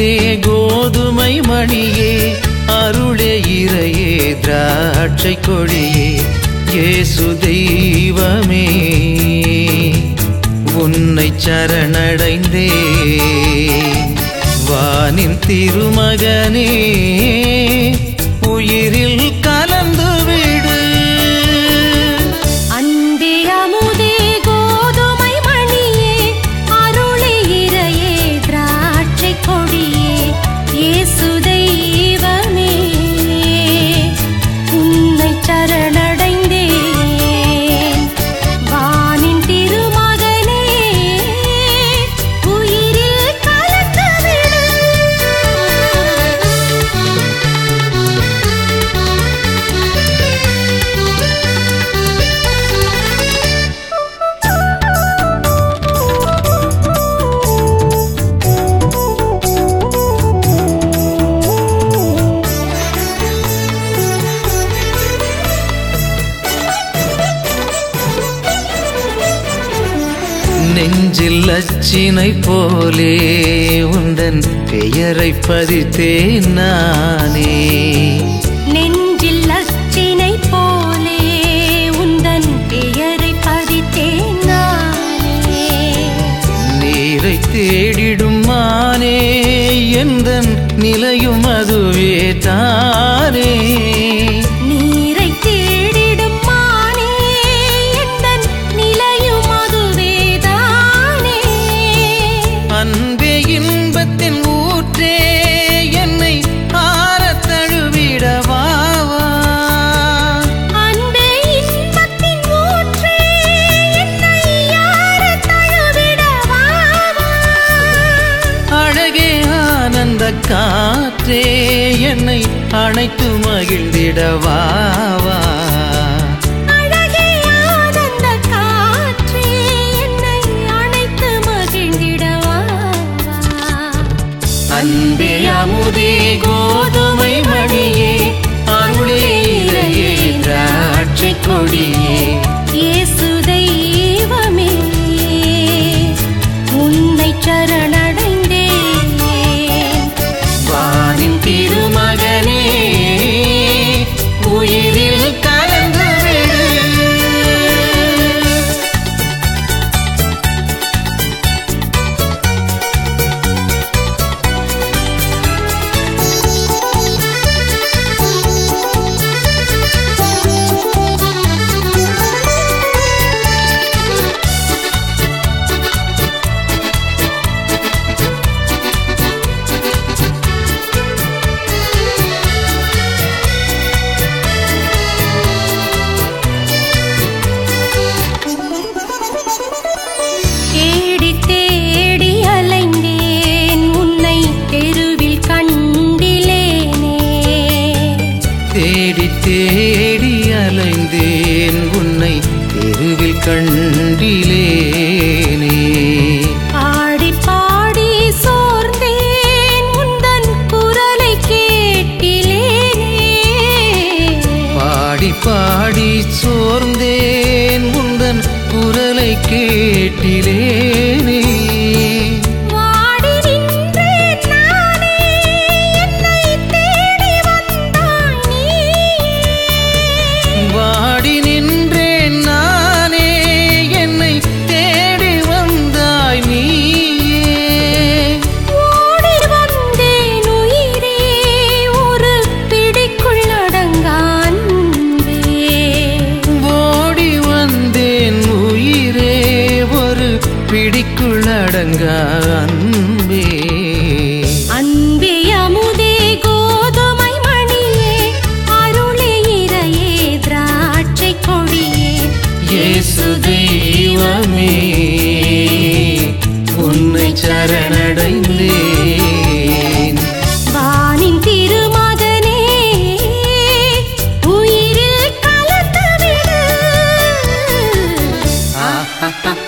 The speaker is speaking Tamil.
கோதுமை மணியே அருளே இறையே திராட்சை கொடியே இயேசு தெய்வமே உன்னை சரணடைந்தே வானின் திருமகனே உயிரில் கலந்து விடு அன்பே அமுதே கோதுமை மணியே அருளே இறையே திராட்சை கொடியே இயேசு தெய்வமே உன்னை சரணடைந்தேன் வானின் திருமகனே உயிரில் கலந்து நெஞ்சில் அச்சினை போலே உந்தன் பெயரை பதித்தேன் நானே நெஞ்சில் அச்சினை போலே உந்தன் பெயரை பதித்தேன் நானே நீரை தேடிடும் மானே எந்தன் நிலையும் அதுவே தானே நீரை தேடிடும் மானே எந்தன் நிலையும் அதுவேதானே அன்பே இன்பத்தின் ஊற்றே என்னை ஆரத் தழுவிடவா அன்பே இன்பத்தின் ஊற்றே என்னை யாரத் தழுவிடவா அழகே ஆனந்த காற்றே என்னை அணைத்து மகிழ்ந்திடவா அழகே ஆனந்த காற்றே என்னை அணைத்து மகிழ்ந்திடவா அன்பே அமுதே கோதுமை மணியே அருளே இறையே திராட்சை கொடியே இயேசு தெய்வமே உன்னை சரணடைந்தேன் வானின் திருமகனே உயிரில் கலந்து விடு தேடி தேடி அலைந்தேன் உன்னை தெருவில் கண்டிலேனே தேடி தேடி அலைந்தேன் உன்னை தெருவில் கண்டிலேனே பாடி பாடி சோர்ந்தேன் உந்தன் குரலை கேட்டிலேனே பாடி பாடி சோர்ந்தேன் உந்தன் குரலை கேட்டிலேனே வாடி நின்றேன் நானே என்னை தேடி வந்தாய் நீயே வாடி நின்றேன் நானே என்னை தேடி வந்தாய் நீயே ஓடி வந்தேன் உயிரே ஒரு பிடிக்குள் அடங்கான்பே ஓடி வந்தேன் உயிரே ஒரு பிடிக்குள் அடங்க அன்பே அன்பே அமுதே கோதுமை மணியே அருளே இறையே திராட்சை கொடியே இயேசு தெய்வமே உன்னை சரணடைந்தேன் வானின் திருமகனே உயிரில் கலந்து விடு ஆஹா